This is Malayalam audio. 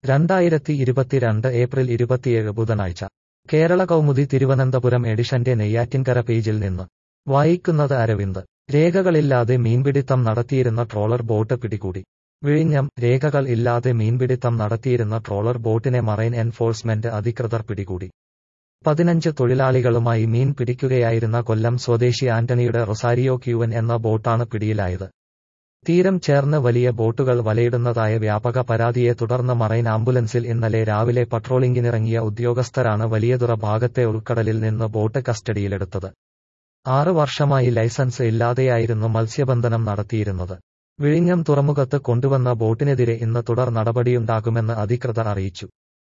രണ്ടായിരത്തി ഇരുപത്തിരണ്ട് ഏപ്രിൽ ഇരുപത്തിയേഴ് ബുധനാഴ്ച കേരള കൗമുദി തിരുവനന്തപുരം എഡിഷന്റെ നെയ്യാറ്റിൻകര പേജിൽ നിന്ന് വായിക്കുന്നത് അരവിന്ദ് രേഖകളില്ലാതെ മീൻപിടിത്തം നടത്തിയിരുന്ന ട്രോളർ ബോട്ട് പിടികൂടി വിഴിഞ്ഞം രേഖകൾ ഇല്ലാതെ മീൻപിടിത്തം നടത്തിയിരുന്ന ട്രോളർ ബോട്ടിനെ മറൈൻ എൻഫോഴ്സ്മെന്റ് അധികൃതർ പിടികൂടി പതിനഞ്ച് തൊഴിലാളികളുമായി മീൻ പിടിക്കുകയായിരുന്ന കൊല്ലം സ്വദേശി ആന്റണിയുടെ റൊസാരിയോ ക്യൂവൻ എന്ന ബോട്ടാണ് പിടിയിലായത് തീരം ചേർന്ന് വലിയ ബോട്ടുകൾ വലയിടുന്നതായ വ്യാപക പരാതിയെ തുടർന്ന് മറൈൻ ആംബുലൻസിൽ ഇന്നലെ രാവിലെ പട്രോളിംഗിനിറങ്ങിയ ഉദ്യോഗസ്ഥരാണ് വലിയതുറ ഭാഗത്തെ ഉൾക്കടലിൽ നിന്ന് ബോട്ട് കസ്റ്റഡിയിലെടുത്തത് ആറ് വർഷമായി ലൈസൻസ് ഇല്ലാതെയായിരുന്നു മത്സ്യബന്ധനം നടത്തിയിരുന്നത് വിഴിഞ്ഞം തുറമുഖത്ത് കൊണ്ടുവന്ന ബോട്ടിനെതിരെ ഇന്ന് തുടർ നടപടിയുണ്ടാകുമെന്ന് അധികൃതർ അറിയിച്ചു